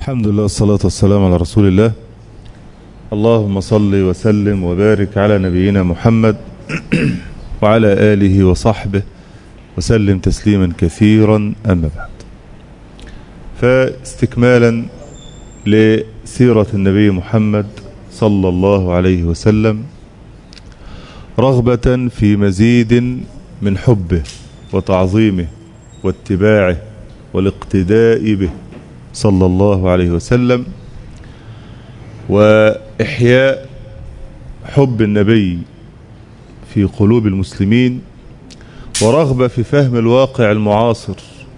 الحمد لله والصلاة والسلام على رسول الله اللهم صل وسلم وبارك على نبينا محمد وعلى آله وصحبه وسلم تسليما كثيرا أما بعد فاستكمالا لسيرة النبي محمد صلى الله عليه وسلم رغبة في مزيد من حبه وتعظيمه واتباعه والاقتداء به صلى الله عليه وسلم وإحياء حب النبي في قلوب المسلمين ورغبة في فهم الواقع المعاصر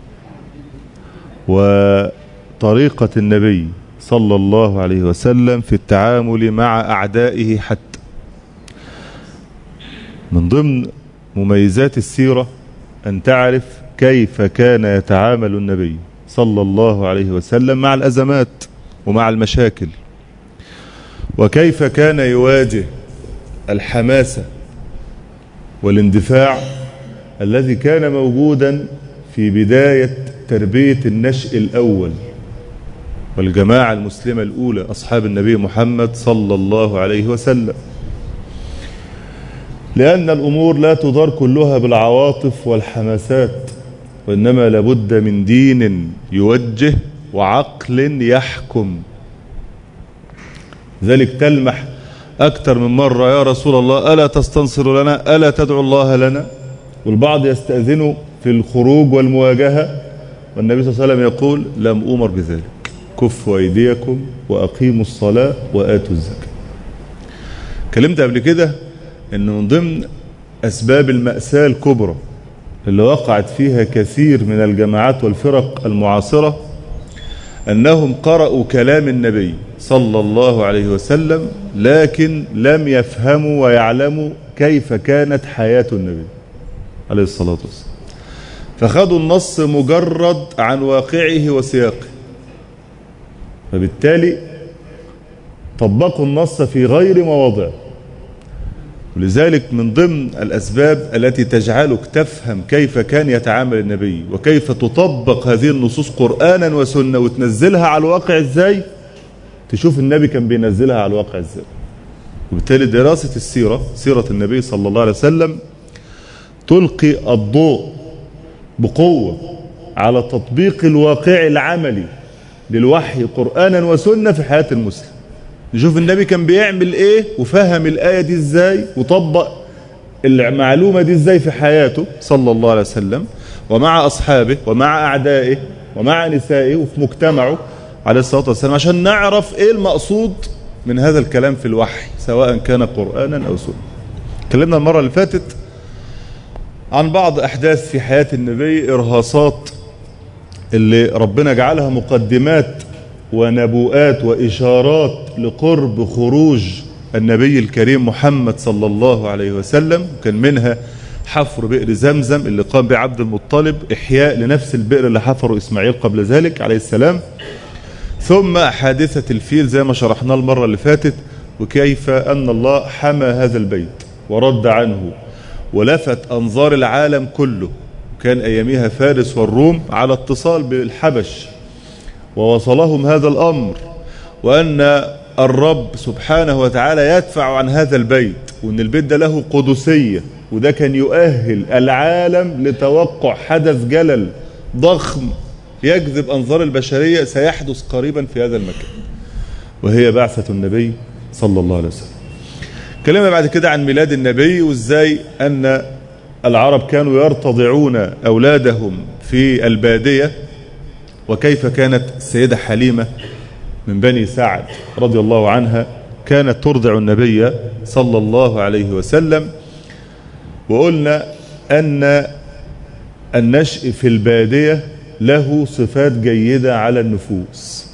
وطريقة النبي صلى الله عليه وسلم في التعامل مع أعدائه حتى من ضمن مميزات السيرة أن تعرف كيف كان يتعامل النبي صلى الله عليه وسلم مع الأزمات ومع المشاكل وكيف كان يواجه الحماسة والاندفاع الذي كان موجودا في بداية تربية النشء الأول والجماعة المسلمة الأولى أصحاب النبي محمد صلى الله عليه وسلم لأن الأمور لا تدار كلها بالعواطف والحماسات وإنما لابد من دين يوجه وعقل يحكم ذلك تلمح أكثر من مرة يا رسول الله ألا تستنصر لنا ألا تدعو الله لنا والبعض يستأذن في الخروج والمواجهة والنبي صلى الله عليه وسلم يقول لم أمر بذلك كفوا أيديكم وأقيموا الصلاة وآتوا الزكاة كلمت قبل كده أن من ضمن أسباب المأساة الكبرى اللي وقعت فيها كثير من الجماعات والفرق المعاصرة أنهم قرأوا كلام النبي صلى الله عليه وسلم لكن لم يفهموا ويعلموا كيف كانت حياة النبي عليه الصلاة والسلام فخذوا النص مجرد عن واقعه وسياقه فبالتالي طبقوا النص في غير مواضعه ولذلك من ضمن الأسباب التي تجعلك تفهم كيف كان يتعامل النبي وكيف تطبق هذه النصوص قرآنا وسنة وتنزلها على الواقع ازاي تشوف النبي كان بينزلها على الواقع ازاي وبالتالي دراسة السيرة سيرة النبي صلى الله عليه وسلم تلقي الضوء بقوة على تطبيق الواقع العملي للوحي قرآنا وسنة في حياة المسلم نشوف النبي كان بيعمل ايه وفهم الآية دي ازاي وطبق المعلومة دي ازاي في حياته صلى الله عليه وسلم ومع أصحابه ومع أعدائه ومع نسائه وفي مجتمعه عليه الصلاة والسلام عشان نعرف ايه المقصود من هذا الكلام في الوحي سواء كان قرآنا أو سنة اتكلمنا المرة اللي فاتت عن بعض أحداث في حياة النبي إرهاصات اللي ربنا جعلها مقدمات ونبوءات وإشارات لقرب خروج النبي الكريم محمد صلى الله عليه وسلم كان منها حفر بئر زمزم اللي قام بعبد المطلب إحياء لنفس البئر اللي حفره إسماعيل قبل ذلك عليه السلام ثم حادثة الفيل زي ما شرحنا المرة اللي فاتت وكيف أن الله حمى هذا البيت ورد عنه ولفت أنظار العالم كله كان أيامها فارس والروم على اتصال بالحبش ووصلهم هذا الأمر وأن الرب سبحانه وتعالى يدفع عن هذا البيت وأن البيت ده له قدسية وده كان يؤهل العالم لتوقع حدث جلل ضخم يجذب أنظار البشرية سيحدث قريبا في هذا المكان وهي بعثة النبي صلى الله عليه وسلم كلمة بعد كده عن ميلاد النبي وازاي أن العرب كانوا يرتضعون أولادهم في البادية وكيف كانت السيدة حليمة من بني سعد رضي الله عنها كانت ترضع النبي صلى الله عليه وسلم وقلنا أن النشء في البادية له صفات جيدة على النفوس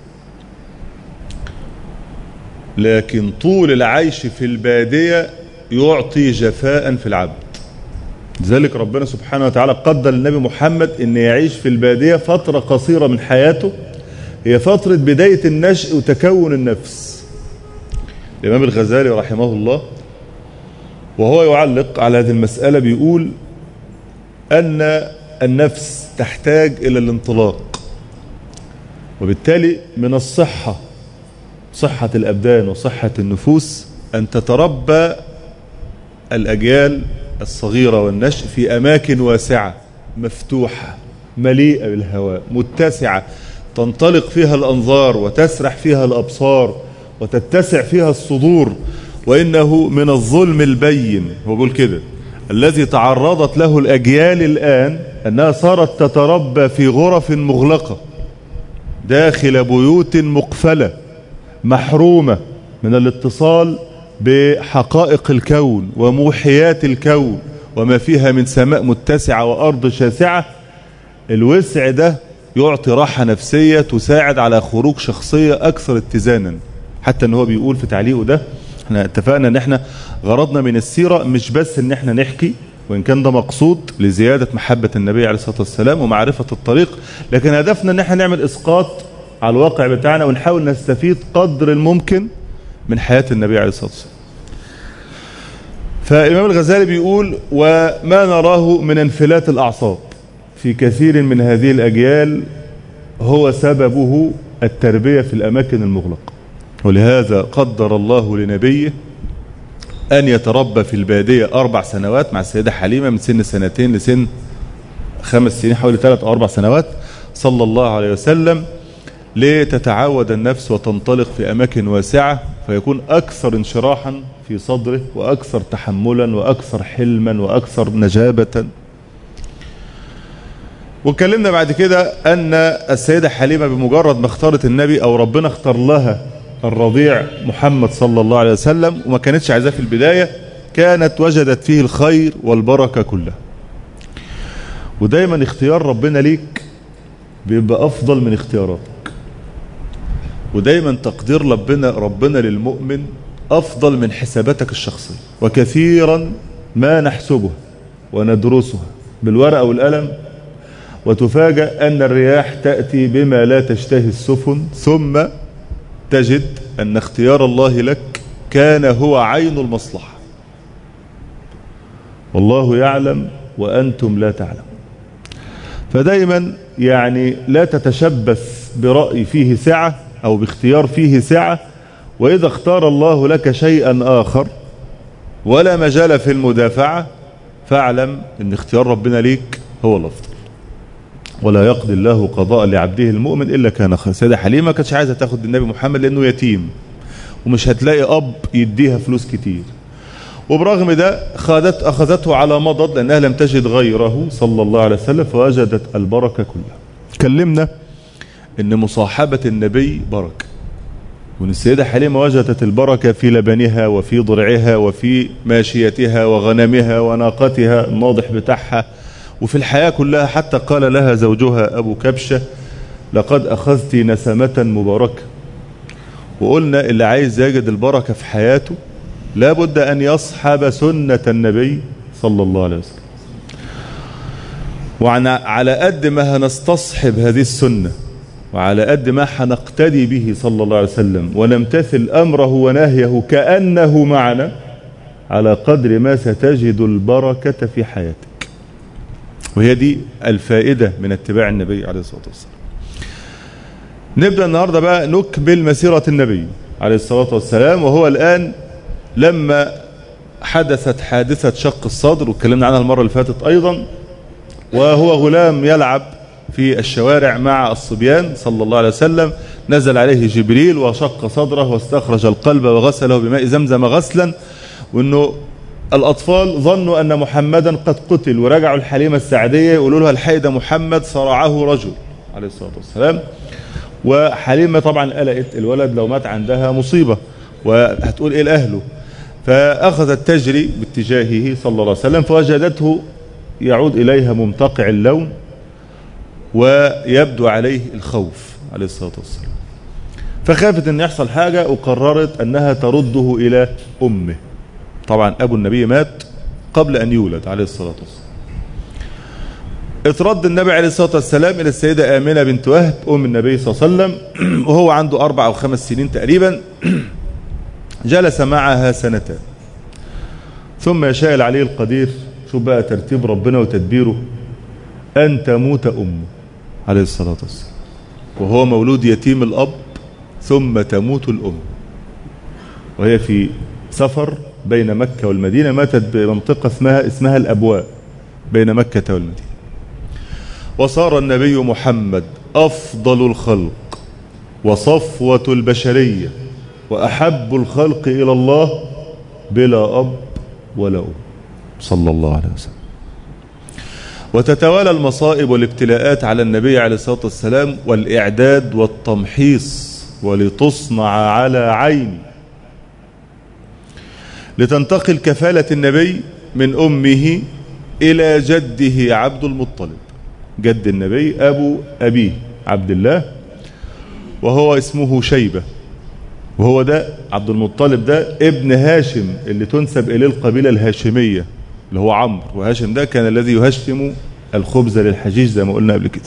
لكن طول العيش في البادية يعطي جفاء في العبد لذلك ربنا سبحانه وتعالى قدر للنبي محمد ان يعيش في البادية فترة قصيرة من حياته هي فترة بداية النشء وتكون النفس الإمام الغزالي رحمه الله وهو يعلق على هذه المسألة بيقول أن النفس تحتاج إلى الانطلاق وبالتالي من الصحة صحة الأبدان وصحة النفوس أن تتربى الأجيال الصغيرة والنشء في أماكن واسعة مفتوحة مليئة بالهواء متسعة تنطلق فيها الأنظار وتسرح فيها الأبصار وتتسع فيها الصدور وإنه من الظلم البين هو بيقول كده الذي تعرضت له الأجيال الآن أنها صارت تتربى في غرف مغلقة داخل بيوت مقفلة محرومة من الاتصال بحقائق الكون وموحيات الكون وما فيها من سماء متسعة وأرض شاسعة الوسع ده يعطي راحة نفسية تساعد على خروج شخصية أكثر اتزانا حتى ان هو بيقول في تعليقه ده احنا اتفقنا ان احنا غرضنا من السيرة مش بس ان احنا نحكي وان كان ده مقصود لزيادة محبة النبي عليه الصلاة والسلام ومعرفة الطريق لكن هدفنا ان احنا نعمل اسقاط على الواقع بتاعنا ونحاول نستفيد قدر الممكن من حياة النبي عليه الصلاة والسلام فإمام الغزالي بيقول وما نراه من انفلات الأعصاب في كثير من هذه الأجيال هو سببه التربية في الأماكن المغلقة ولهذا قدر الله لنبيه أن يتربى في البادية أربع سنوات مع السيدة حليمة من سن سنتين لسن خمس سنين حوالي ثلاث أو أربع سنوات صلى الله عليه وسلم لتتعود النفس وتنطلق في أماكن واسعة فيكون أكثر انشراحا في صدره وأكثر تحملا وأكثر حلما وأكثر نجابة واتكلمنا بعد كده أن السيدة حليمة بمجرد ما اختارت النبي أو ربنا اختار لها الرضيع محمد صلى الله عليه وسلم وما كانتش عايزاه في البداية كانت وجدت فيه الخير والبركة كلها ودايما اختيار ربنا ليك بيبقى أفضل من اختياراتك ودايما تقدير ربنا ربنا للمؤمن أفضل من حساباتك الشخصية وكثيرا ما نحسبها وندرسها بالورقة والقلم وتفاجأ أن الرياح تأتي بما لا تشتهي السفن ثم تجد أن اختيار الله لك كان هو عين المصلحة والله يعلم وأنتم لا تعلم فدايما يعني لا تتشبث برأي فيه سعة أو باختيار فيه سعة وإذا اختار الله لك شيئا آخر ولا مجال في المدافعة فاعلم أن اختيار ربنا ليك هو الأفضل ولا يقضي الله قضاء لعبده المؤمن إلا كان خير سيدة حليمة كانتش عايزة تاخد النبي محمد لأنه يتيم ومش هتلاقي أب يديها فلوس كتير وبرغم ده خادت أخذته على مضض لأنها لم تجد غيره صلى الله عليه وسلم فوجدت البركة كلها كلمنا ان مصاحبة النبي بركة وان السيدة حليمة وجدت البركة في لبنها وفي ضرعها وفي ماشيتها وغنمها وناقتها الناضح بتاعها وفي الحياة كلها حتى قال لها زوجها أبو كبشة لقد أخذت نسمة مباركة وقلنا اللي عايز يجد البركة في حياته لابد أن يصحب سنة النبي صلى الله عليه وسلم وعلى قد ما هنستصحب هذه السنة وعلى قد ما هنقتدي به صلى الله عليه وسلم ونمتثل أمره ونهيه كأنه معنا على قدر ما ستجد البركة في حياتك وهي دي الفائدة من اتباع النبي عليه الصلاة والسلام نبدأ النهاردة بقى نكمل مسيرة النبي عليه الصلاة والسلام وهو الآن لما حدثت حادثة شق الصدر واتكلمنا عنها المرة اللي فاتت أيضا وهو غلام يلعب في الشوارع مع الصبيان صلى الله عليه وسلم نزل عليه جبريل وشق صدره واستخرج القلب وغسله بماء زمزم غسلا وانه الاطفال ظنوا ان محمدا قد قتل ورجعوا الحليمة السعدية يقولوا لها الحي ده محمد صرعه رجل عليه الصلاة والسلام وحليمة طبعا قلقت الولد لو مات عندها مصيبة وهتقول ايه لاهله فاخذت تجري باتجاهه صلى الله عليه وسلم فوجدته يعود اليها ممتقع اللون ويبدو عليه الخوف عليه الصلاة والسلام فخافت ان يحصل حاجة وقررت انها ترده الى امه طبعا ابو النبي مات قبل ان يولد عليه الصلاة والسلام اترد النبي عليه الصلاة والسلام الى السيدة امنة بنت وهب ام النبي صلى الله عليه وسلم وهو عنده اربع او خمس سنين تقريبا جلس معها سنتان ثم يشاء العلي القدير شوف بقى ترتيب ربنا وتدبيره أن تموت أمه عليه الصلاة والسلام وهو مولود يتيم الأب ثم تموت الأم وهي في سفر بين مكة والمدينة ماتت بمنطقة اسمها اسمها الأبواء بين مكة والمدينة وصار النبي محمد أفضل الخلق وصفوة البشرية وأحب الخلق إلى الله بلا أب ولا أم صلى الله عليه وسلم وتتوالى المصائب والابتلاءات على النبي عليه الصلاة والسلام والإعداد والتمحيص ولتصنع على عيني لتنتقل كفالة النبي من أمه إلى جده عبد المطلب جد النبي أبو أبيه عبد الله وهو اسمه شيبة وهو ده عبد المطلب ده ابن هاشم اللي تنسب إليه القبيلة الهاشمية اللي هو عمرو وهاشم ده كان الذي يهشم الخبز للحجيج زي ما قلنا قبل كده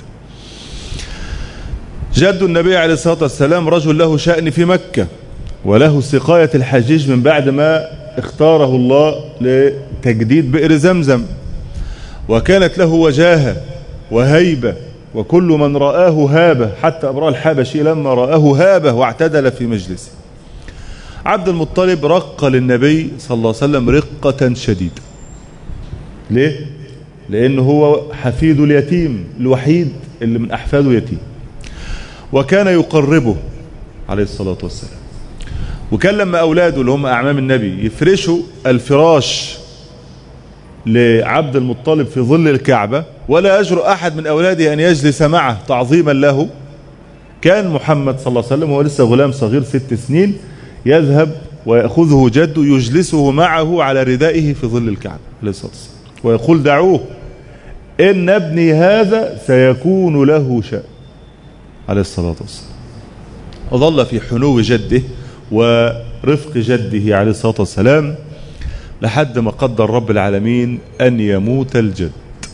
جد النبي عليه الصلاة والسلام رجل له شأن في مكة وله سقاية الحجيج من بعد ما اختاره الله لتجديد بئر زمزم وكانت له وجاهة وهيبة وكل من رآه هابة حتى أبراء الحبشي لما رآه هابة واعتدل في مجلسه عبد المطلب رق للنبي صلى الله عليه وسلم رقة شديدة ليه؟ لأنه هو حفيد اليتيم الوحيد اللي من أحفاده يتيم وكان يقربه عليه الصلاة والسلام وكان لما أولاده اللي هم أعمام النبي يفرشوا الفراش لعبد المطلب في ظل الكعبة ولا يجرؤ أحد من أولاده أن يجلس معه تعظيما له كان محمد صلى الله عليه وسلم وهو لسه غلام صغير ست سنين يذهب ويأخذه جده يجلسه معه على ردائه في ظل الكعبة عليه الصلاة والسلام ويقول دعوه إن ابني هذا سيكون له شأن عليه الصلاة والسلام وظل في حنو جده ورفق جده عليه الصلاة والسلام لحد ما قدر رب العالمين أن يموت الجد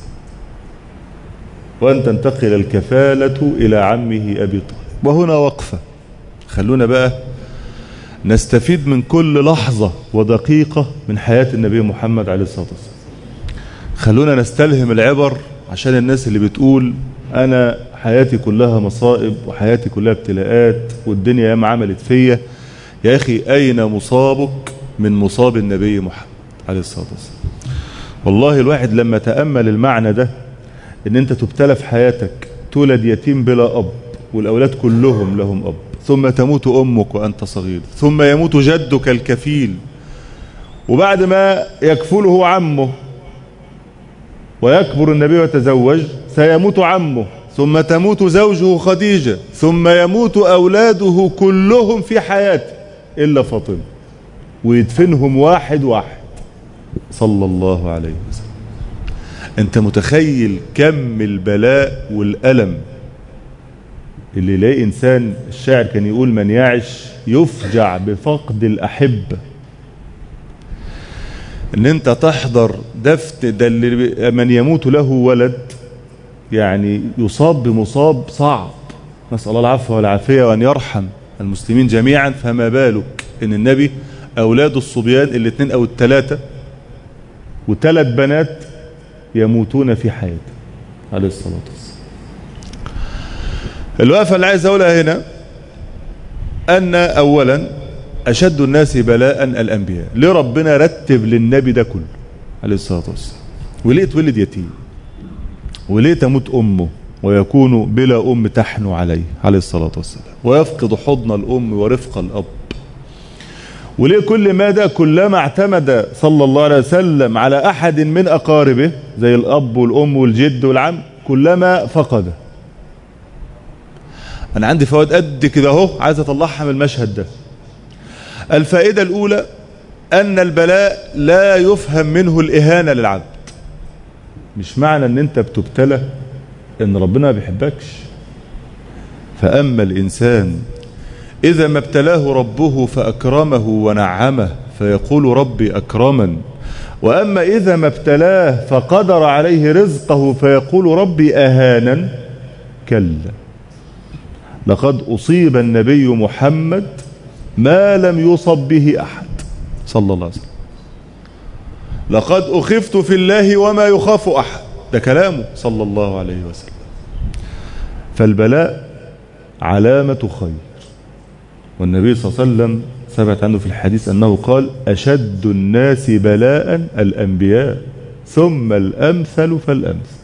وأن تنتقل الكفالة إلى عمه أبي طالب وهنا وقفة خلونا بقى نستفيد من كل لحظة ودقيقة من حياة النبي محمد عليه الصلاة والسلام خلونا نستلهم العبر عشان الناس اللي بتقول أنا حياتي كلها مصائب وحياتي كلها ابتلاءات والدنيا ياما عملت فيا يا أخي أين مصابك من مصاب النبي محمد عليه الصلاة والسلام والله الواحد لما تأمل المعنى ده ان انت تبتلى في حياتك تولد يتيم بلا أب والأولاد كلهم لهم أب ثم تموت أمك وأنت صغير ثم يموت جدك الكفيل وبعد ما يكفله عمه ويكبر النبي ويتزوج سيموت عمه ثم تموت زوجه خديجة ثم يموت أولاده كلهم في حياته إلا فاطمة ويدفنهم واحد واحد صلى الله عليه وسلم انت متخيل كم البلاء والألم اللي يلاقي إنسان الشاعر كان يقول من يعش يفجع بفقد الأحبة ان انت تحضر دفن ده اللي من يموت له ولد يعني يصاب بمصاب صعب نسأل الله العفو والعافية وأن يرحم المسلمين جميعا فما بالك ان النبي أولاده الصبيان الاثنين أو الثلاثة وثلاث بنات يموتون في حياته عليه الصلاة والسلام الوقفة اللي عايز أقولها هنا أن أولا أشد الناس بلاء الأنبياء ليه ربنا رتب للنبي ده كله عليه الصلاة والسلام وليه تولد يتيم وليه تموت أمه ويكون بلا أم تحنو عليه عليه الصلاة والسلام ويفقد حضن الأم ورفق الأب وليه كل ما ده كلما اعتمد صلى الله عليه وسلم على أحد من أقاربه زي الأب والأم والجد والعم كلما فقده أنا عندي فوائد قد كده أهو عايز أطلعها من المشهد ده الفائدة الأولى أن البلاء لا يفهم منه الإهانة للعبد مش معنى أن أنت بتبتلى أن ربنا ما بيحبكش فأما الإنسان إذا ما ابتلاه ربه فأكرمه ونعمه فيقول ربي أكرمن وأما إذا ما ابتلاه فقدر عليه رزقه فيقول ربي أهانا كلا لقد أصيب النبي محمد ما لم يصب به أحد صلى الله عليه وسلم لقد أخفت في الله وما يخاف أحد ده كلامه صلى الله عليه وسلم فالبلاء علامة خير والنبي صلى الله عليه وسلم ثبت عنه في الحديث أنه قال أشد الناس بلاء الأنبياء ثم الأمثل فالأمثل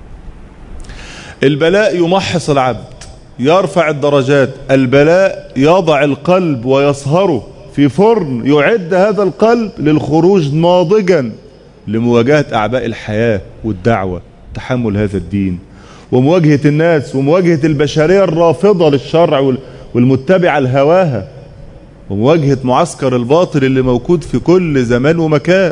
البلاء يمحص العبد يرفع الدرجات البلاء يضع القلب ويصهره في فرن يعد هذا القلب للخروج ناضجا لمواجهة أعباء الحياة والدعوة تحمل هذا الدين ومواجهة الناس ومواجهة البشرية الرافضة للشرع والمتبعة لهواها ومواجهة معسكر الباطل اللي موجود في كل زمان ومكان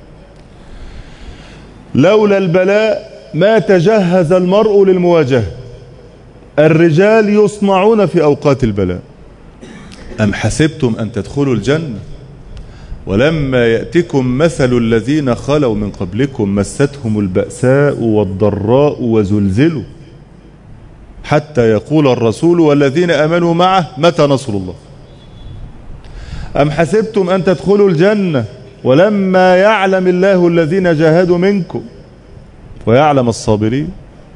لولا البلاء ما تجهز المرء للمواجهة الرجال يصنعون في أوقات البلاء أم حسبتم أن تدخلوا الجنة ولما يأتكم مثل الذين خلوا من قبلكم مستهم البأساء والضراء وزلزلوا حتى يقول الرسول والذين أمنوا معه متى نصر الله أم حسبتم أن تدخلوا الجنة ولما يعلم الله الذين جاهدوا منكم ويعلم الصابرين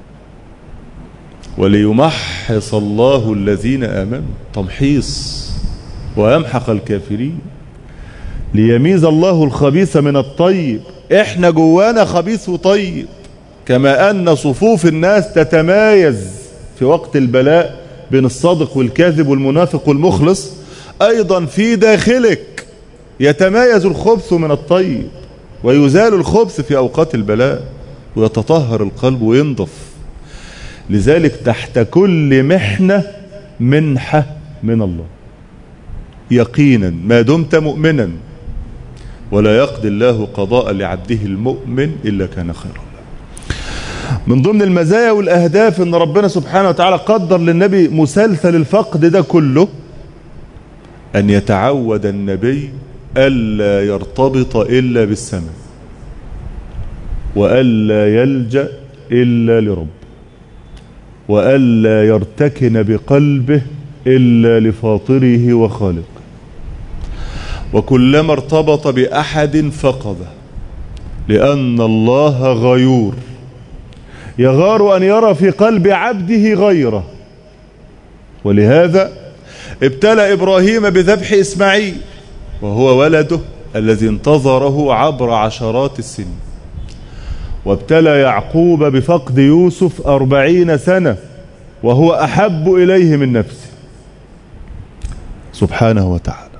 وليمحص الله الذين آمنوا تمحيص ويمحق الكافرين ليميز الله الخبيث من الطيب احنا جوانا خبيث وطيب كما أن صفوف الناس تتمايز في وقت البلاء بين الصادق والكاذب والمنافق والمخلص أيضا في داخلك يتمايز الخبث من الطيب ويزال الخبث في أوقات البلاء ويتطهر القلب وينضف لذلك تحت كل محنة منحة من الله يقينا ما دمت مؤمنا ولا يقضي الله قضاء لعبده المؤمن إلا كان خيرا من ضمن المزايا والأهداف أن ربنا سبحانه وتعالى قدر للنبي مسلسل الفقد ده كله أن يتعود النبي ألا يرتبط إلا بالسماء وألا يلجأ إلا لرب وألا يرتكن بقلبه إلا لفاطره وخالقه وكلما ارتبط بأحد فقده لأن الله غيور يغار أن يرى في قلب عبده غيره ولهذا ابتلى إبراهيم بذبح إسماعيل وهو ولده الذي انتظره عبر عشرات السنين وابتلى يعقوب بفقد يوسف أربعين سنة وهو أحب إليه من نفسه سبحانه وتعالى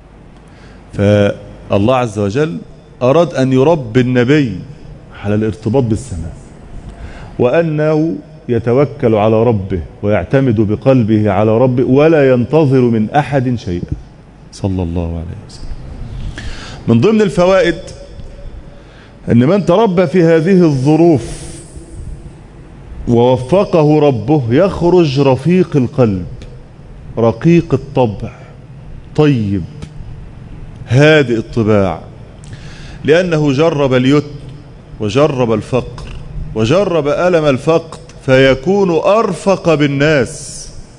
فالله عز وجل أراد أن يربي النبي على الارتباط بالسماء وأنه يتوكل على ربه ويعتمد بقلبه على ربه ولا ينتظر من أحد شيئا صلى الله عليه وسلم من ضمن الفوائد أن من تربى في هذه الظروف ووفقه ربه يخرج رفيق القلب رقيق الطبع طيب هادئ الطباع لأنه جرب اليت وجرب الفقر وجرب ألم الفقد فيكون أرفق بالناس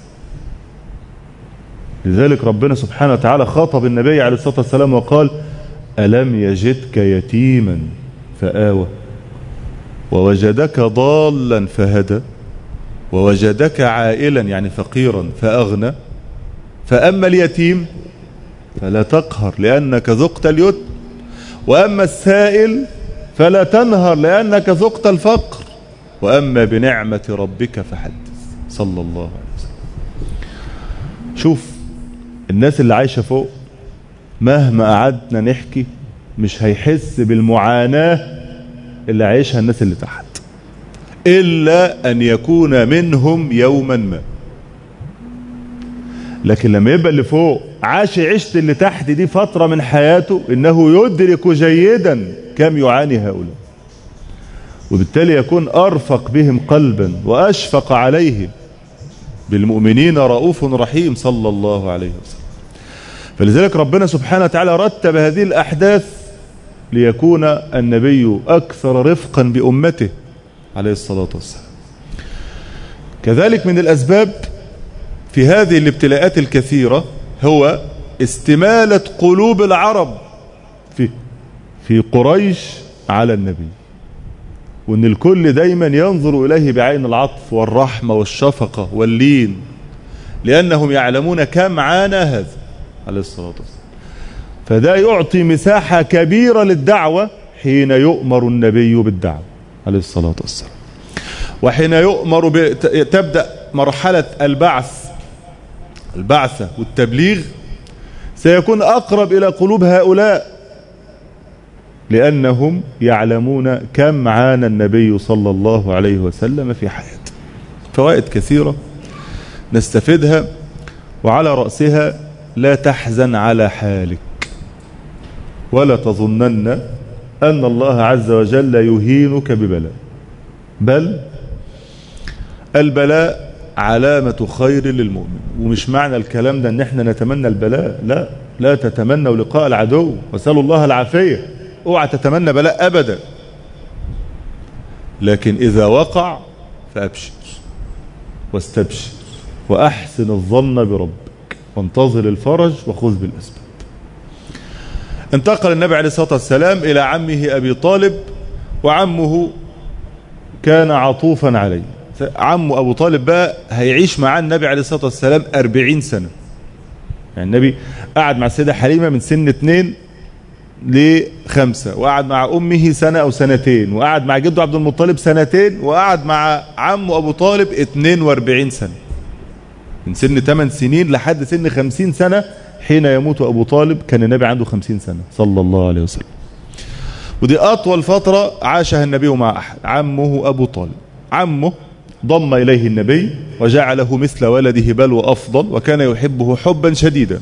لذلك ربنا سبحانه وتعالى خاطب النبي عليه الصلاة والسلام وقال ألم يجدك يتيما فآوى ووجدك ضالا فهدى ووجدك عائلا يعني فقيرا فأغنى فأما اليتيم فلا تقهر لأنك ذقت اليت وأما السائل فلا تنهر لأنك ذقت الفقر وأما بنعمة ربك فحدث صلى الله عليه وسلم شوف الناس اللي عايشة فوق مهما قعدنا نحكي مش هيحس بالمعاناة اللي عايشها الناس اللي تحت إلا أن يكون منهم يوما ما لكن لما يبقى اللي فوق عاش عشت اللي تحت دي فترة من حياته إنه يدرك جيدا كم يعاني هؤلاء وبالتالي يكون أرفق بهم قلبا وأشفق عليهم بالمؤمنين رؤوف رحيم صلى الله عليه وسلم فلذلك ربنا سبحانه وتعالى رتب هذه الأحداث ليكون النبي أكثر رفقا بأمته عليه الصلاة والسلام كذلك من الأسباب في هذه الابتلاءات الكثيرة هو استمالة قلوب العرب في في قريش على النبي وان الكل دايما ينظر اليه بعين العطف والرحمة والشفقة واللين لأنهم يعلمون كم عانى هذا عليه الصلاة والسلام فده يعطي مساحة كبيرة للدعوة حين يؤمر النبي بالدعوة عليه الصلاة والسلام وحين يؤمر ب... تبدأ مرحلة البعث البعثة والتبليغ سيكون أقرب إلى قلوب هؤلاء لأنهم يعلمون كم عانى النبي صلى الله عليه وسلم في حياته فوائد كثيرة نستفيدها وعلى رأسها لا تحزن على حالك ولا تظنن أن الله عز وجل يهينك ببلاء بل البلاء علامة خير للمؤمن ومش معنى الكلام ده ان احنا نتمنى البلاء لا لا تتمنوا لقاء العدو وسألوا الله العافية اوعى تتمنى بلاء ابدا لكن اذا وقع فابشر واستبشر واحسن الظن بربك وانتظر الفرج وخذ بالاسباب انتقل النبي عليه الصلاة والسلام الى عمه ابي طالب وعمه كان عطوفا عليه عمه ابو طالب بقى هيعيش مع النبي عليه الصلاة والسلام أربعين سنة يعني النبي قعد مع السيدة حليمة من سن اتنين لخمسة وقعد مع أمه سنة أو سنتين وقعد مع جده عبد المطلب سنتين وقعد مع عمه أبو طالب 42 سنة من سن 8 سنين لحد سن 50 سنة حين يموت أبو طالب كان النبي عنده 50 سنة صلى الله عليه وسلم ودي أطول فترة عاشها النبي مع أحد عمه أبو طالب عمه ضم إليه النبي وجعله مثل ولده بل وأفضل وكان يحبه حبا شديدا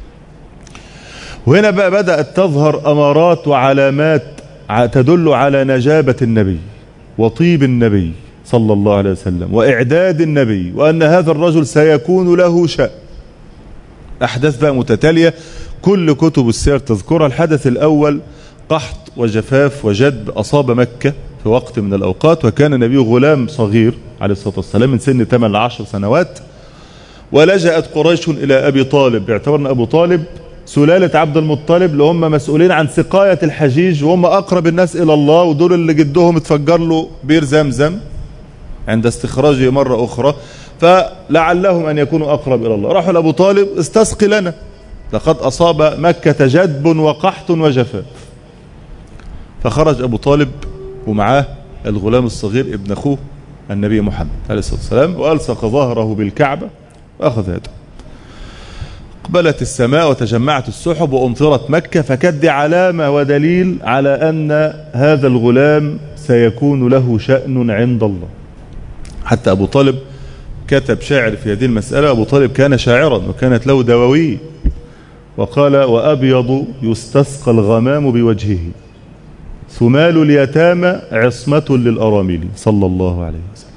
وهنا بقى بدأت تظهر أمارات وعلامات تدل على نجابة النبي وطيب النبي صلى الله عليه وسلم وإعداد النبي وأن هذا الرجل سيكون له شأن أحداث بقى متتالية كل كتب السير تذكرها الحدث الأول قحط وجفاف وجدب أصاب مكة في وقت من الأوقات وكان النبي غلام صغير عليه الصلاة والسلام من سن 8 ل 10 سنوات ولجأت قريش إلى أبي طالب باعتبار أن أبو طالب سلالة عبد المطلب اللي هم مسؤولين عن سقاية الحجيج وهم أقرب الناس إلى الله ودول اللي جدهم اتفجر له بير زمزم عند استخراجه مرة أخرى فلعلهم أن يكونوا أقرب إلى الله راحوا لأبو طالب استسقي لنا لقد أصاب مكة جدب وقحط وجفاف فخرج أبو طالب ومعاه الغلام الصغير ابن أخوه النبي محمد عليه الصلاة والسلام وألصق ظهره بالكعبة وأخذ يده أقبلت السماء وتجمعت السحب وأمطرت مكة فكانت دي علامة ودليل على أن هذا الغلام سيكون له شأن عند الله حتى أبو طالب كتب شاعر في هذه المسألة أبو طالب كان شاعرا وكانت له دواوي وقال وأبيض يستسقى الغمام بوجهه ثمال اليتامى عصمة للأرامل صلى الله عليه وسلم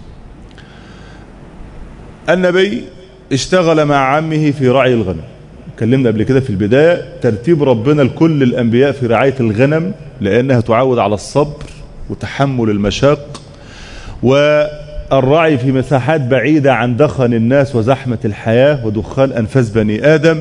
النبي اشتغل مع عمه في رعي الغنم اتكلمنا قبل كده في البداية ترتيب ربنا لكل الأنبياء في رعاية الغنم لأنها تعود على الصبر وتحمل المشاق والرعي في مساحات بعيدة عن دخن الناس وزحمة الحياة ودخان أنفاس بني آدم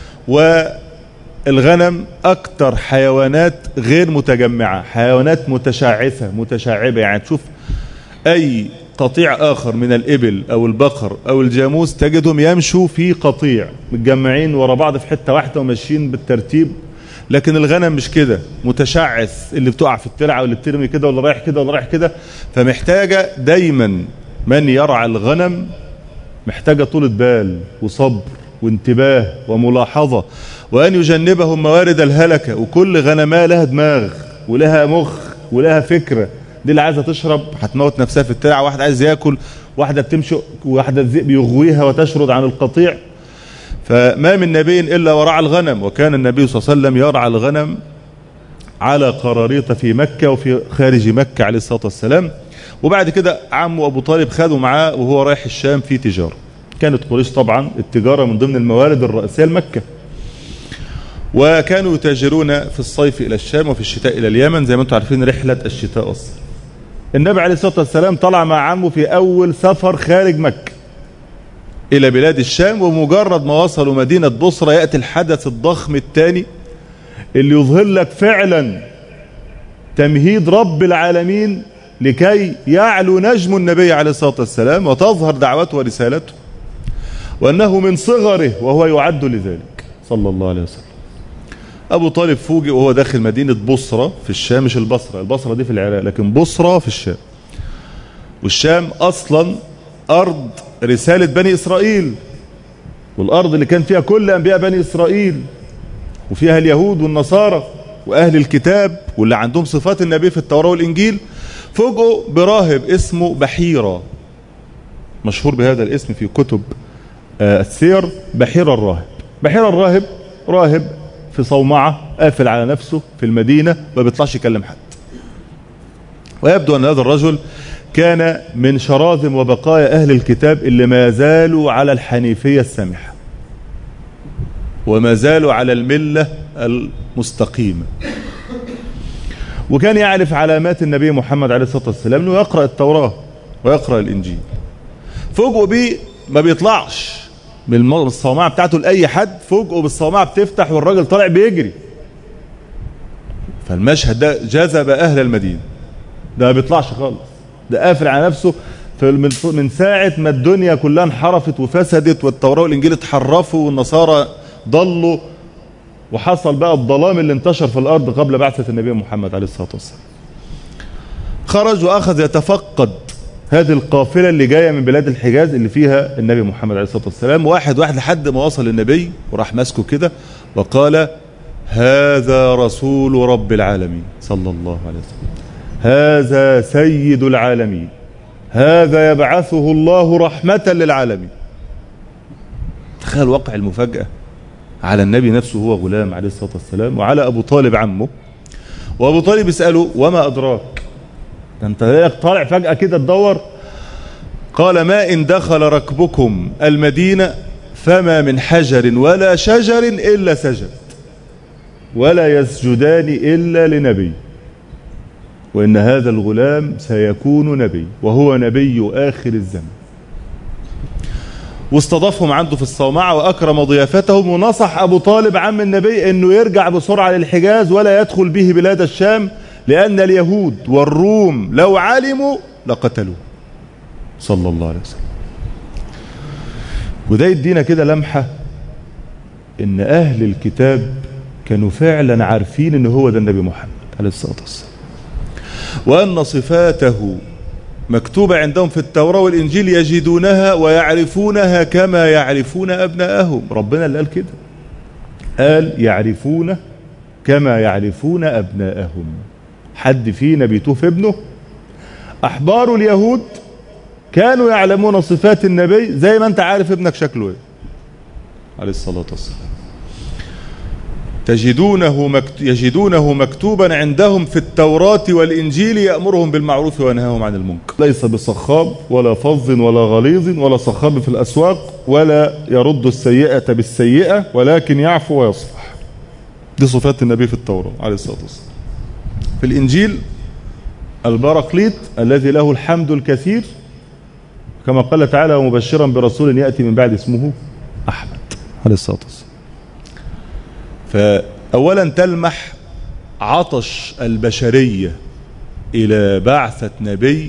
والغنم أكثر حيوانات غير متجمعة حيوانات متشعثة متشعبة يعني تشوف أي قطيع آخر من الإبل أو البقر أو الجاموس تجدهم يمشوا في قطيع متجمعين ورا بعض في حتة واحدة وماشيين بالترتيب لكن الغنم مش كده متشعث اللي بتقع في الترعة واللي بترمي كده ولا رايح كده ولا رايح كده فمحتاجة دايما من يرعى الغنم محتاجة طولة بال وصبر وانتباه وملاحظة وأن يجنبهم موارد الهلكة وكل غنماء لها دماغ ولها مخ ولها فكرة دي اللي عايزه تشرب هتموت نفسها في الترعه واحد عايز ياكل واحده بتمشي واحده الذئب يغويها وتشرد عن القطيع فما من نبي الا ورعى الغنم وكان النبي صلى الله عليه وسلم يرعى الغنم على قراريط في مكة وفي خارج مكة عليه الصلاة والسلام وبعد كده عمه أبو طالب خده معاه وهو رايح الشام في تجارة كانت قريش طبعا التجارة من ضمن الموارد الرئيسية لمكة وكانوا يتاجرون في الصيف إلى الشام وفي الشتاء إلى اليمن زي ما انتم عارفين رحلة الشتاء أصلا النبي عليه الصلاة والسلام طلع مع عمه في أول سفر خارج مكة إلى بلاد الشام ومجرد ما وصلوا مدينة بصرة يأتي الحدث الضخم الثاني اللي يظهر لك فعلا تمهيد رب العالمين لكي يعلو نجم النبي عليه الصلاة والسلام وتظهر دعوته ورسالته وأنه من صغره وهو يعد لذلك صلى الله عليه وسلم أبو طالب فوجئ وهو داخل مدينة بصرة في الشام مش البصرة البصرة دي في العراق لكن بصرة في الشام والشام أصلا أرض رسالة بني إسرائيل والأرض اللي كان فيها كل أنبياء بني إسرائيل وفيها اليهود والنصارى وأهل الكتاب واللي عندهم صفات النبي في التوراة والإنجيل فوجئوا براهب اسمه بحيرة مشهور بهذا الاسم في كتب السير بحيرة الراهب بحيرة الراهب راهب في صومعة قافل على نفسه في المدينة ما بيطلعش يكلم حد ويبدو أن هذا الرجل كان من شراذم وبقايا أهل الكتاب اللي ما زالوا على الحنيفية السامحة وما زالوا على الملة المستقيمة وكان يعرف علامات النبي محمد عليه الصلاة والسلام انه يقرأ التوراة ويقرأ الإنجيل فوجئوا بيه ما بيطلعش من الصومعة بتاعته لأي حد فوجئوا بالصومعة بتفتح والراجل طالع بيجري فالمشهد ده جذب أهل المدينة ده ما بيطلعش خالص ده قافل على نفسه من ساعة ما الدنيا كلها انحرفت وفسدت والتوراة والإنجيل اتحرفوا والنصارى ضلوا وحصل بقى الظلام اللي انتشر في الأرض قبل بعثة النبي محمد عليه الصلاة والسلام خرج وأخذ يتفقد هذه القافلة اللي جاية من بلاد الحجاز اللي فيها النبي محمد عليه الصلاة والسلام واحد واحد لحد ما وصل النبي وراح ماسكه كده وقال هذا رسول رب العالمين صلى الله عليه وسلم هذا سيد العالمين هذا يبعثه الله رحمة للعالمين تخيل واقع المفاجأة على النبي نفسه هو غلام عليه الصلاة والسلام وعلى أبو طالب عمه وأبو طالب يسأله وما أدراك ده انت لك طالع فجأة كده تدور قال ما إن دخل ركبكم المدينة فما من حجر ولا شجر إلا سجد ولا يسجدان إلا لنبي وإن هذا الغلام سيكون نبي وهو نبي آخر الزمن واستضافهم عنده في الصومعة وأكرم ضيافتهم ونصح أبو طالب عم النبي أنه يرجع بسرعة للحجاز ولا يدخل به بلاد الشام لأن اليهود والروم لو علموا لقتلوه صلى الله عليه وسلم وده يدينا كده لمحة ان اهل الكتاب كانوا فعلا عارفين ان هو ده النبي محمد عليه الصلاة والسلام وان صفاته مكتوبة عندهم في التوراة والإنجيل يجدونها ويعرفونها كما يعرفون أبناءهم ربنا اللي قال كده قال يعرفون كما يعرفون أبناءهم حد فينا بيتوه في ابنه أحبار اليهود كانوا يعلمون صفات النبي زي ما انت عارف ابنك شكله ايه عليه الصلاة والسلام تجدونه مكت... يجدونه مكتوبا عندهم في التوراة والإنجيل يأمرهم بالمعروف وينهاهم عن المنكر ليس بصخاب ولا فظ ولا غليظ ولا صخاب في الأسواق ولا يرد السيئة بالسيئة ولكن يعفو ويصفح دي صفات النبي في التوراة عليه الصلاة والسلام في الإنجيل البراقليط الذي له الحمد الكثير كما قال تعالى ومبشرا برسول يأتي من بعد اسمه أحمد عليه الصلاة والسلام فأولا تلمح عطش البشرية إلى بعثة نبي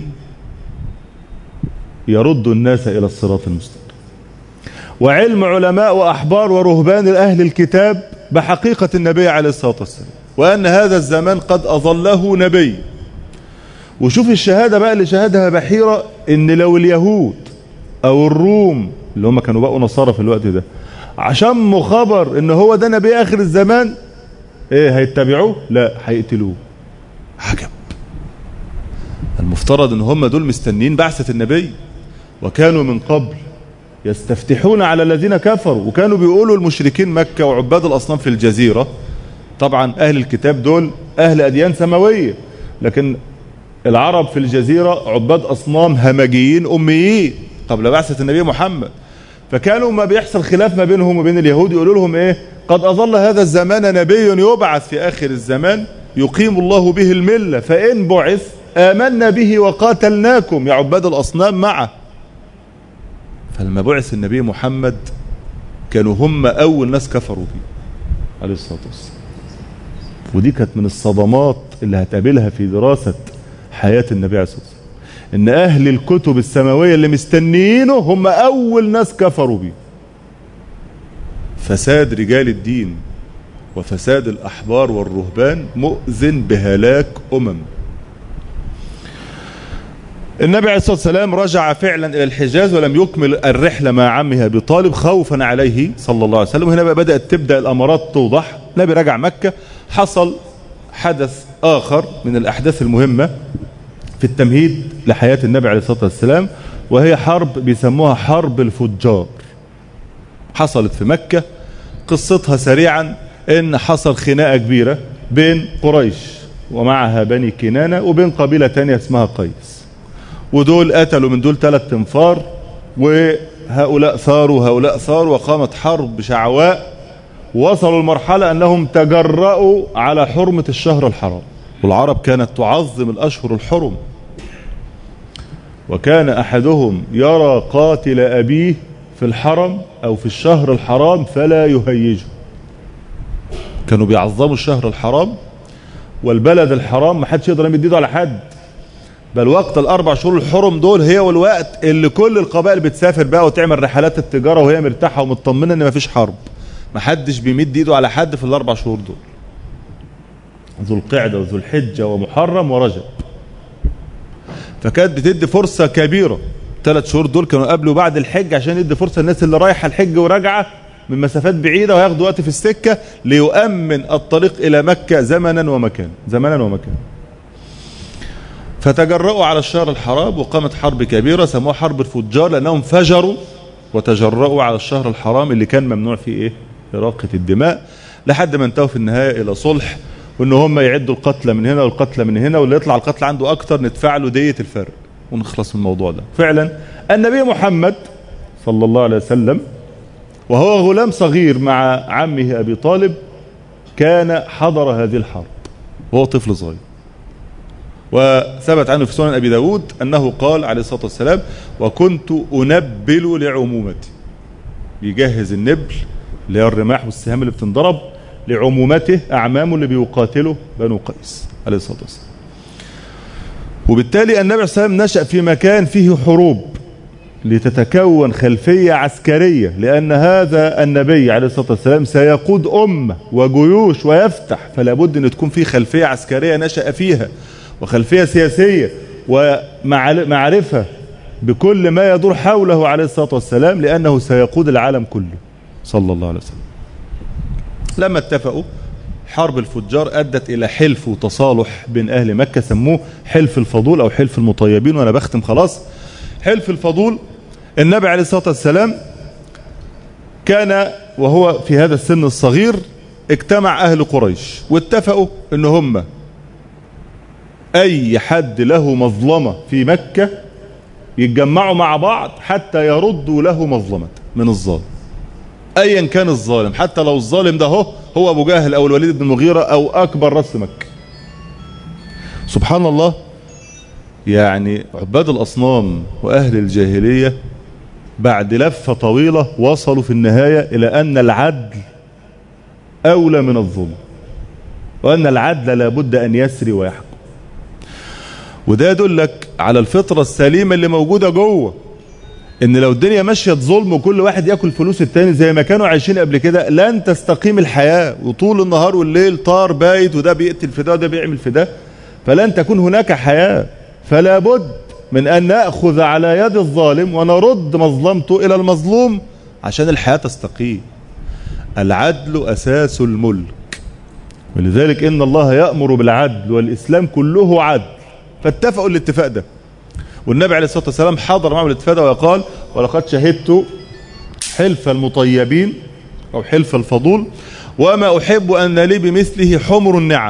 يرد الناس إلى الصراط المستقيم وعلم علماء وأحبار ورهبان أهل الكتاب بحقيقة النبي عليه الصلاة والسلام وأن هذا الزمان قد أظله نبي وشوف الشهادة بقى اللي شهدها بحيرة ان لو اليهود او الروم اللي هم كانوا بقوا نصارى في الوقت ده عشان خبر ان هو ده نبي اخر الزمان ايه هيتبعوه لا هيقتلوه عجب المفترض ان هم دول مستنين بعثة النبي وكانوا من قبل يستفتحون على الذين كفروا وكانوا بيقولوا المشركين مكة وعباد الأصنام في الجزيرة طبعا أهل الكتاب دول أهل أديان سماوية لكن العرب في الجزيرة عباد أصنام همجيين أميين قبل بعثة النبي محمد فكانوا ما بيحصل خلاف ما بينهم وبين اليهود يقولوا لهم ايه قد أظل هذا الزمان نبي يبعث في آخر الزمان يقيم الله به الملة فإن بعث آمنا به وقاتلناكم يا عباد الأصنام معه فلما بعث النبي محمد كانوا هم أول ناس كفروا به عليه الصلاة والسلام ودي كانت من الصدمات اللي هتقابلها في دراسة حياة النبي عليه الصلاة والسلام ان اهل الكتب السماوية اللي مستنيينه هم اول ناس كفروا بيه فساد رجال الدين وفساد الأحبار والرهبان مؤذن بهلاك أمم النبي عليه الصلاة والسلام رجع فعلا إلى الحجاز ولم يكمل الرحلة مع عمه أبي طالب خوفا عليه صلى الله عليه وسلم وهنا بقى بدأت تبدأ الأمارات توضح النبي رجع مكة حصل حدث آخر من الأحداث المهمة في التمهيد لحياة النبي عليه الصلاة والسلام وهي حرب بيسموها حرب الفجار حصلت في مكة قصتها سريعا ان حصل خناقة كبيرة بين قريش ومعها بني كنانة وبين قبيلة تانية اسمها قيس ودول قتلوا من دول ثلاث تنفار وهؤلاء ثاروا هؤلاء ثاروا وقامت حرب شعواء وصلوا لمرحلة أنهم تجرأوا على حرمة الشهر الحرام والعرب كانت تعظم الأشهر الحرم وكان أحدهم يرى قاتل أبيه في الحرم أو في الشهر الحرام فلا يهيجه كانوا بيعظموا الشهر الحرام والبلد الحرام ما حدش يقدر يمد ايده على حد بل وقت الاربع شهور الحرم دول هي والوقت اللي كل القبائل بتسافر بقى وتعمل رحلات التجاره وهي مرتاحه ومطمنه ان مفيش حرب ما حدش بيمد ايده على حد في الاربع شهور دول ذو القعده وذو الحجه ومحرم ورجب فكانت بتدي فرصه كبيره ثلاث شهور دول كانوا قبل وبعد الحج عشان يدي فرصه الناس اللي رايحه الحج وراجعه من مسافات بعيدة وياخدوا وقت في السكة ليؤمن الطريق إلى مكة زمنا ومكان زمنا ومكان فتجرؤوا على الشهر الحرام وقامت حرب كبيرة سموها حرب الفجار لأنهم فجروا وتجرؤوا على الشهر الحرام اللي كان ممنوع فيه إيه إراقة الدماء لحد ما انتهوا في النهاية إلى صلح وإن هم يعدوا القتلى من هنا والقتلى من هنا واللي يطلع القتل عنده أكتر ندفع له دية الفرق ونخلص من الموضوع ده فعلا النبي محمد صلى الله عليه وسلم وهو غلام صغير مع عمه أبي طالب كان حضر هذه الحرب وهو طفل صغير وثبت عنه في سنن أبي داود أنه قال عليه الصلاة والسلام وكنت أنبل لعمومتي بيجهز النبل اللي هي الرماح والسهام اللي بتنضرب لعمومته أعمامه اللي بيقاتلوا بنو قيس عليه الصلاة والسلام وبالتالي النبي عليه الصلاة والسلام نشأ في مكان فيه حروب لتتكون خلفية عسكرية لأن هذا النبي عليه الصلاة والسلام سيقود أمة وجيوش ويفتح فلا بد أن تكون في خلفية عسكرية نشأ فيها وخلفية سياسية ومعرفة بكل ما يدور حوله عليه الصلاة والسلام لأنه سيقود العالم كله صلى الله عليه وسلم لما اتفقوا حرب الفجار أدت إلى حلف وتصالح بين أهل مكة سموه حلف الفضول أو حلف المطيبين وأنا بختم خلاص حلف الفضول النبي عليه الصلاة والسلام كان وهو في هذا السن الصغير اجتمع أهل قريش واتفقوا ان هم أي حد له مظلمة في مكة يتجمعوا مع بعض حتى يردوا له مظلمة من الظالم أيا كان الظالم حتى لو الظالم ده هو هو أبو جاهل أو الوليد بن المغيرة أو أكبر رأس مكة سبحان الله يعني عباد الأصنام وأهل الجاهلية بعد لفة طويلة وصلوا في النهاية إلى أن العدل أولى من الظلم وأن العدل لابد أن يسري ويحكم وده يدلك على الفطرة السليمة اللي موجودة جوه ان لو الدنيا ماشيه ظلم وكل واحد ياكل فلوس التاني زي ما كانوا عايشين قبل كده لن تستقيم الحياه وطول النهار والليل طار بايت وده بيقتل في ده وده بيعمل في ده فلن تكون هناك حياه فلا بد من أن نأخذ على يد الظالم ونرد مظلمته إلى المظلوم عشان الحياة تستقيم العدل أساس الملك ولذلك إن الله يأمر بالعدل والإسلام كله عدل فاتفقوا الاتفاق ده والنبي عليه الصلاة والسلام حضر معهم الاتفاق ده وقال ولقد شهدت حلف المطيبين أو حلف الفضول وما أحب أن لي بمثله حمر النعم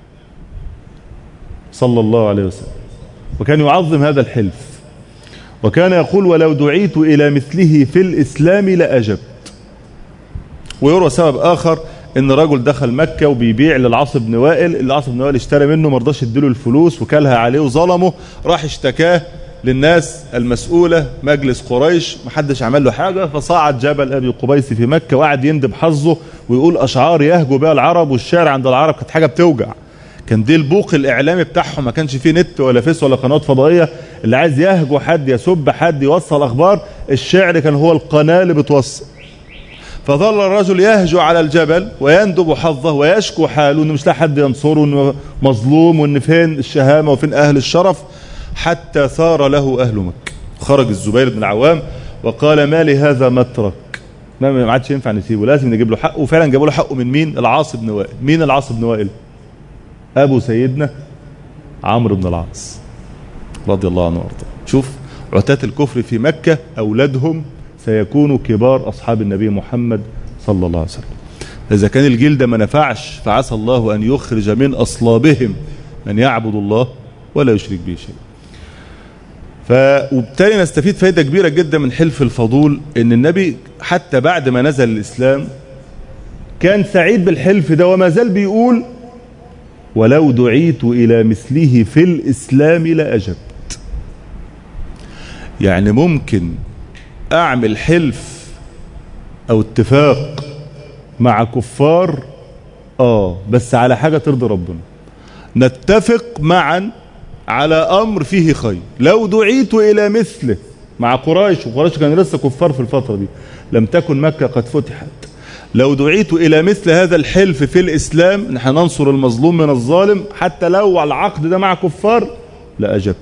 صلى الله عليه وسلم وكان يعظم هذا الحلف وكان يقول ولو دعيت إلى مثله في الإسلام لأجبت ويروى سبب آخر ان رجل دخل مكة وبيبيع للعاص بن وائل العاص بن وائل اشترى منه ما رضاش يديله الفلوس وكلها عليه وظلمه راح اشتكاه للناس المسؤولة مجلس قريش محدش عمل له حاجة فصعد جبل أبي قبيس في مكة وقعد يندب حظه ويقول أشعار يهجو بها العرب والشعر عند العرب كانت حاجة بتوجع كان دي البوق الاعلامي بتاعهم ما كانش فيه نت ولا فيس ولا قنوات فضائيه اللي عايز يهجو حد يسب حد يوصل اخبار الشعر كان هو القناه اللي بتوصل فظل الرجل يهجو على الجبل ويندب حظه ويشكو حاله انه مش لاقي حد ينصره انه مظلوم وان فين الشهامه وفين اهل الشرف حتى ثار له اهل مكه خرج الزبير بن العوام وقال ما لهذا مترك ما ما عادش ينفع نسيبه لازم نجيب له حقه وفعلا جابوا له حقه من مين العاص بن وائل مين العاص بن وائل ابو سيدنا عمرو بن العاص رضي الله عنه وارضاه شوف عتاة الكفر في مكة أولادهم سيكونوا كبار أصحاب النبي محمد صلى الله عليه وسلم إذا كان الجيل ده ما نفعش فعسى الله أن يخرج من أصلابهم من يعبد الله ولا يشرك به شيء ف... وبالتالي نستفيد فايدة كبيرة جدا من حلف الفضول ان النبي حتى بعد ما نزل الإسلام كان سعيد بالحلف ده وما زال بيقول ولو دعيت إلى مثله في الإسلام لأجبت يعني ممكن أعمل حلف أو اتفاق مع كفار آه بس على حاجة ترضي ربنا نتفق معا على أمر فيه خير لو دعيت إلى مثله مع قريش وقريش كان لسه كفار في الفترة دي لم تكن مكة قد فتحت لو دعيت إلى مثل هذا الحلف في الإسلام نحن ننصر المظلوم من الظالم حتى لو العقد ده مع كفار لأجبت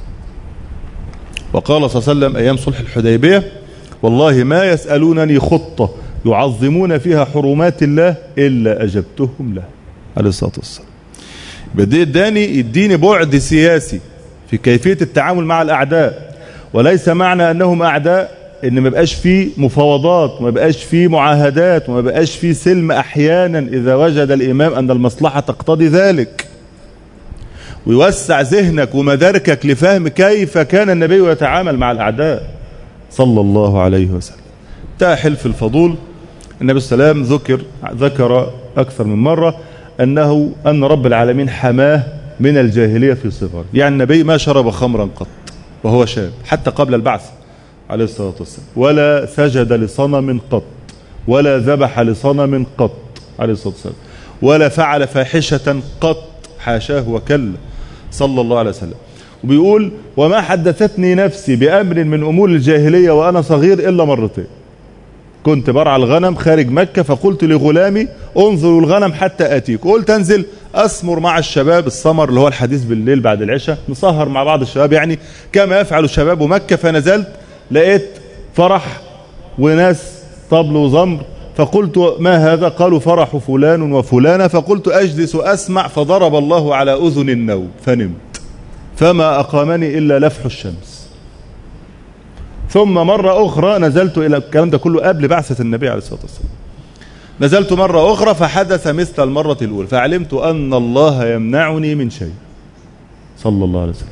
وقال صلى الله عليه وسلم أيام صلح الحديبية والله ما يسألونني خطة يعظمون فيها حرمات الله إلا أجبتهم له عليه الصلاة والسلام بدي اداني يديني بعد سياسي في كيفية التعامل مع الأعداء وليس معنى أنهم أعداء ان ما بقاش فيه مفاوضات وما بقاش فيه معاهدات وما بقاش فيه سلم احيانا اذا وجد الامام ان المصلحة تقتضي ذلك ويوسع ذهنك ومداركك لفهم كيف كان النبي يتعامل مع الاعداء صلى الله عليه وسلم ده حلف الفضول النبي صلى الله عليه وسلم ذكر ذكر اكثر من مرة انه ان رب العالمين حماه من الجاهلية في صغر يعني النبي ما شرب خمرا قط وهو شاب حتى قبل البعث عليه الصلاة والسلام ولا سجد لصنم قط ولا ذبح لصنم قط عليه الصلاة والسلام ولا فعل فاحشة قط حاشاه وكلا صلى الله عليه وسلم وبيقول وما حدثتني نفسي بأمر من أمور الجاهلية وأنا صغير إلا مرتين كنت برعى الغنم خارج مكة فقلت لغلامي انظروا الغنم حتى أتيك قلت أنزل أسمر مع الشباب السمر اللي هو الحديث بالليل بعد العشاء نسهر مع بعض الشباب يعني كما يفعل شباب مكة فنزلت لقيت فرح وناس طبل وزمر فقلت ما هذا قالوا فرح فلان وفلانة فقلت أجلس أسمع فضرب الله على أذن النوم فنمت فما أقامني إلا لفح الشمس ثم مرة أخرى نزلت إلى الكلام ده كله قبل بعثة النبي عليه الصلاة والسلام نزلت مرة أخرى فحدث مثل المرة الأولى فعلمت أن الله يمنعني من شيء صلى الله عليه وسلم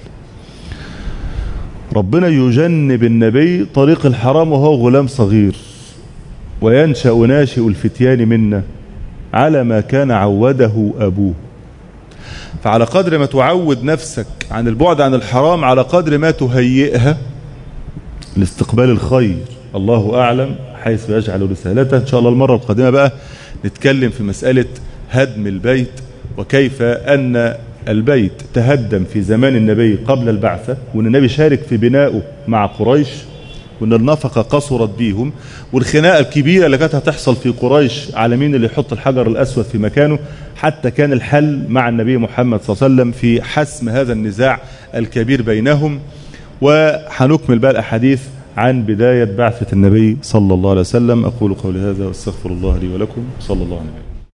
ربنا يجنب النبي طريق الحرام وهو غلام صغير وينشأ ناشئ الفتيان منا على ما كان عوده أبوه فعلى قدر ما تعود نفسك عن البعد عن الحرام على قدر ما تهيئها لاستقبال الخير الله أعلم حيث يجعل رسالته إن شاء الله المرة القادمة بقى نتكلم في مسألة هدم البيت وكيف أن البيت تهدم في زمان النبي قبل البعثة وأن النبي شارك في بنائه مع قريش وأن النفقة قصرت بيهم والخناقة الكبيرة اللي كانت هتحصل في قريش على مين اللي يحط الحجر الأسود في مكانه حتى كان الحل مع النبي محمد صلى الله عليه وسلم في حسم هذا النزاع الكبير بينهم وحنكمل بقى الأحاديث عن بداية بعثة النبي صلى الله عليه وسلم أقول قولي هذا واستغفر الله لي ولكم صلى الله عليه وسلم